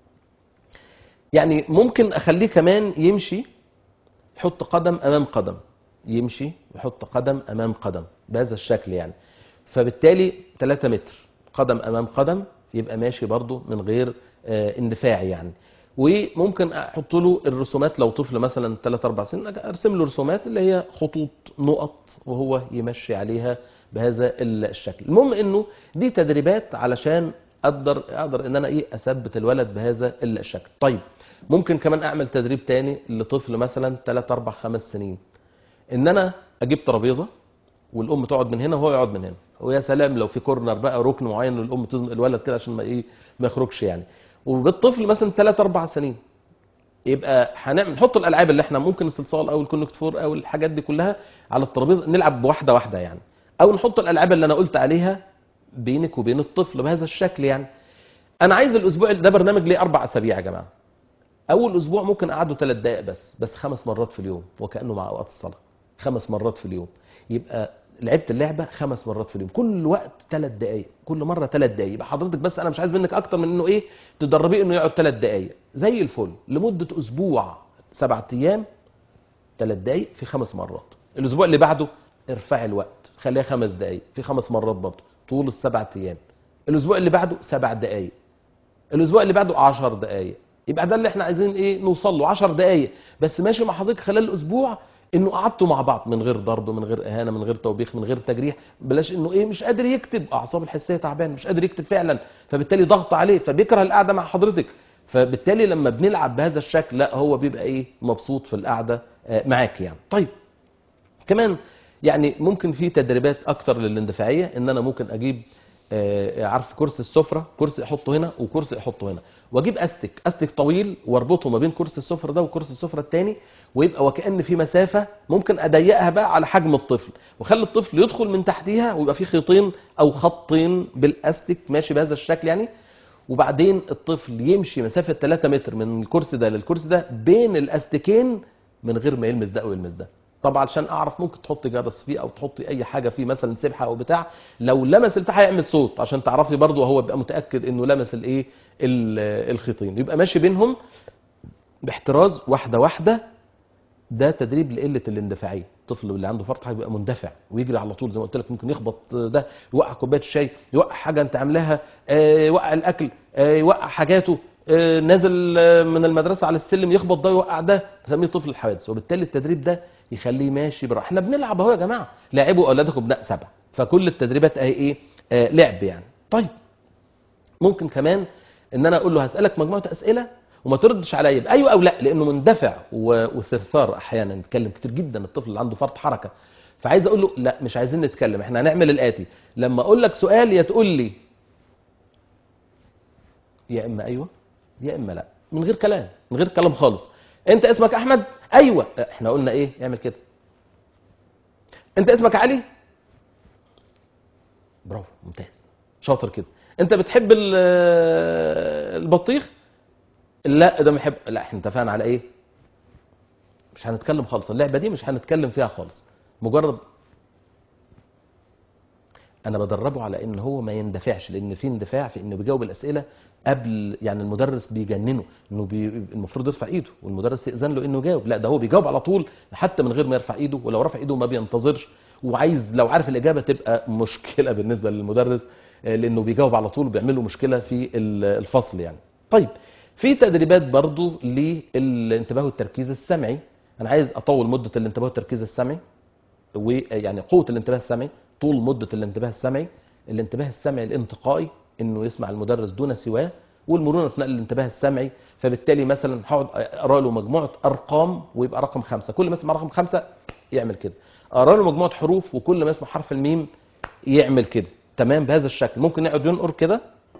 يعني ممكن اخليه كمان يمشي يحط قدم امام قدم يمشي يحط قدم امام قدم بهذا الشكل يعني فبالتالي 3 متر قدم امام قدم يبقى ماشي برضه من غير آه، اندفاع يعني وممكن احط له الرسومات لو طفل مثلا 3 4 سنين ارسم له رسومات اللي هي خطوط نقط وهو يمشي عليها بهذا الشكل المهم انه دي تدريبات علشان اقدر اقدر ان انا ايه اثبت الولد بهذا الشكل طيب ممكن كمان اعمل تدريب تاني لطفل مثلا 3 4 5 سنين ان انا اجيب ترابيزه والام تقعد من هنا وهو يقعد من هنا ويا سلام لو في كورنر بقى ركن معين للام تزنق الولد كده عشان ما ايه ما يخرجش يعني وبالطفل مثلا 3 4 سنين يبقى هنعمل نحط الالعاب اللي احنا ممكن الصلصال او الكونكت فور او الحاجات دي كلها على الترابيزه نلعب بواحده واحده يعني او نحط الالعاب اللي انا قلت عليها بينك وبين الطفل بهذا الشكل يعني انا عايز الاسبوع ده برنامج ليه اربع اسابيع يا جماعه اول اسبوع ممكن اقعده ثلاث دقائق بس بس خمس مرات في اليوم وكانه مع اوقات الصلاه خمس مرات في اليوم يبقى لعبت اللعبه خمس مرات في اليوم كل وقت ثلاث دقائق كل مره ثلاث دقائق يبقى حضرتك بس انا مش عايز منك اكتر من انه ايه تدربيه انه يقعد ثلاث دقائق زي الفل لمده اسبوع سبعة ايام ثلاث دقائق في خمس مرات الاسبوع اللي بعده ارفعي الوقت خليها خمس دقائق في خمس مرات برضه طول السبع ايام الاسبوع اللي بعده سبع دقائق الاسبوع اللي بعده 10 دقائق يبقى ده اللي احنا عايزين ايه نوصل له 10 دقائق بس ماشي مع حضرتك خلال الاسبوع انه قعدتوا مع بعض من غير ضرب من غير اهانه من غير توبيخ من غير تجريح بلاش انه ايه مش قادر يكتب اعصاب الحسيه تعبان مش قادر يكتب فعلا فبالتالي ضغط عليه فبيكره القعده مع حضرتك فبالتالي لما بنلعب بهذا الشكل لا هو بيبقى ايه مبسوط في القعده آه، معاك يعني طيب كمان يعني ممكن في تدريبات اكتر للاندفاعيه ان انا ممكن اجيب آه، عارف كرسي السفره كرسي احطه هنا وكرسي احطه هنا واجيب استك استك طويل واربطه ما بين كرسي السفره ده وكرسي السفره الثاني ويبقى وكان في مسافه ممكن اضيقها بقى على حجم الطفل واخلي الطفل يدخل من تحتيها ويبقى في خيطين او خطين بالاستك ماشي بهذا الشكل يعني وبعدين الطفل يمشي مسافه 3 متر من الكرسي ده للكرسي ده بين الاستكين من غير ما يلمس ده او يلمس ده طب علشان اعرف ممكن تحطي جرس فيه او تحطي اي حاجه فيه مثلا سبحه او بتاع لو لمس البتاع هيعمل صوت عشان تعرفي برضو وهو بيبقى متاكد انه لمس الايه ال- الخيطين يبقى ماشي بينهم باحتراز واحده واحده ده تدريب لقله الاندفاعيه الطفل اللي عنده فرط هيبقى مندفع ويجري على طول زي ما قلت لك ممكن يخبط ده يوقع كوبايه الشاي يوقع حاجه انت عاملاها آه، يوقع الاكل آه، يوقع حاجاته آه، نازل آه، من المدرسه على السلم يخبط ده يوقع ده نسميه طفل الحوادث وبالتالي التدريب ده يخليه ماشي براحه احنا بنلعب اهو يا جماعه لاعبوا اولادكم بناء سبع فكل التدريبات اهي ايه آه، لعب يعني طيب ممكن كمان ان انا اقول له هسالك مجموعه اسئله وما تردش عليا بايوه او لا لانه مندفع و- وثرثار احيانا يتكلم كتير جدا الطفل اللي عنده فرط حركه فعايز اقول له لا مش عايزين نتكلم احنا هنعمل الاتي لما اقول لك سؤال يا تقول لي يا اما ايوه يا اما لا من غير كلام من غير كلام خالص انت اسمك احمد ايوه احنا قلنا ايه اعمل كده انت اسمك علي برافو ممتاز شاطر كده انت بتحب ال- البطيخ لا ده ما يحب لا احنا اتفقنا على ايه مش هنتكلم خالص اللعبه دي مش هنتكلم فيها خالص مجرد انا بدربه على ان هو ما يندفعش لان في اندفاع في انه بيجاوب الاسئله قبل يعني المدرس بيجننه انه بي المفروض يرفع ايده والمدرس ياذن له انه يجاوب لا ده هو بيجاوب على طول حتى من غير ما يرفع ايده ولو رفع ايده ما بينتظرش وعايز لو عارف الاجابه تبقى مشكله بالنسبه للمدرس آه، لانه بيجاوب على طول وبيعمل له مشكله في ال- الفصل يعني طيب في تدريبات برضو للانتباه والتركيز السمعي انا عايز اطول مده الانتباه والتركيز السمعي ويعني قوه الانتباه السمعي طول مده الانتباه السمعي الانتباه السمعي الانتقائي انه يسمع المدرس دون سواه والمرونه في نقل الانتباه السمعي فبالتالي مثلا هقعد اقرا له مجموعه ارقام ويبقى رقم خمسه كل ما يسمع رقم خمسه يعمل كده اقرا له مجموعه حروف وكل ما يسمع حرف الميم يعمل كده تمام بهذا الشكل ممكن يقعد ينقر كده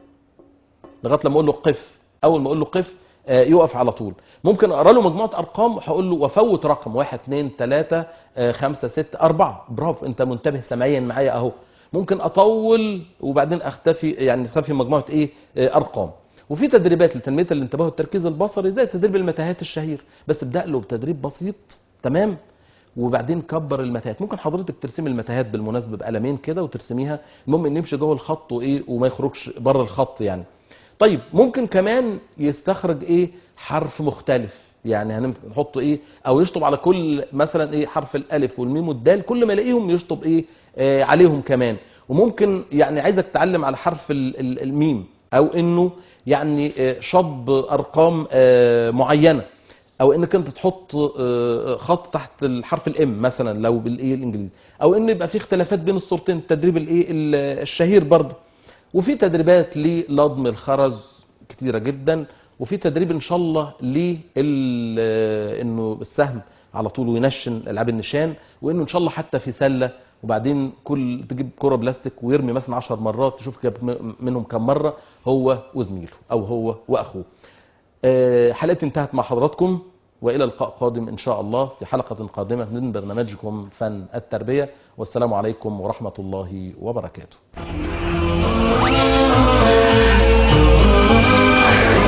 لغايه لما اقول له قف اول ما اقول له قف آه، يقف على طول ممكن اقرا له مجموعه ارقام هقول له وفوت رقم 1 2 3 5 6 4 برافو انت منتبه سمعيا معايا اهو ممكن اطول وبعدين اختفي يعني اختفي مجموعه ايه آه، ارقام وفي تدريبات لتنميه الانتباه والتركيز البصري زي تدريب المتاهات الشهير بس ابدا له بتدريب بسيط تمام وبعدين كبر المتاهات ممكن حضرتك ترسمي المتاهات بالمناسبه بقلمين كده وترسميها المهم ان يمشي جوه الخط وايه وما يخرجش بره الخط يعني طيب ممكن كمان يستخرج ايه حرف مختلف يعني هنحط ايه او يشطب على كل مثلا ايه حرف الالف والميم والدال كل ما يلاقيهم يشطب ايه آه عليهم كمان وممكن يعني عايزك تتعلم على حرف ال- ال- الميم او انه يعني آه، شطب ارقام آه، معينه او انك انت تحط آه، خط تحت الحرف الام مثلا لو بالايه الانجليزي او ان يبقى في اختلافات بين الصورتين التدريب الايه ال- الشهير برضه وفي تدريبات للضم الخرز كتيره جدا وفي تدريب ان شاء الله لل انه السهم على طول وينشن العاب النشان وانه ان شاء الله حتى في سله وبعدين كل تجيب كره بلاستيك ويرمي مثلا 10 مرات تشوف جاب م- منهم كم مره هو وزميله او هو واخوه آه، حلقتي انتهت مع حضراتكم والى لقاء قادم ان شاء الله في حلقه قادمه من برنامجكم فن التربيه والسلام عليكم ورحمه الله وبركاته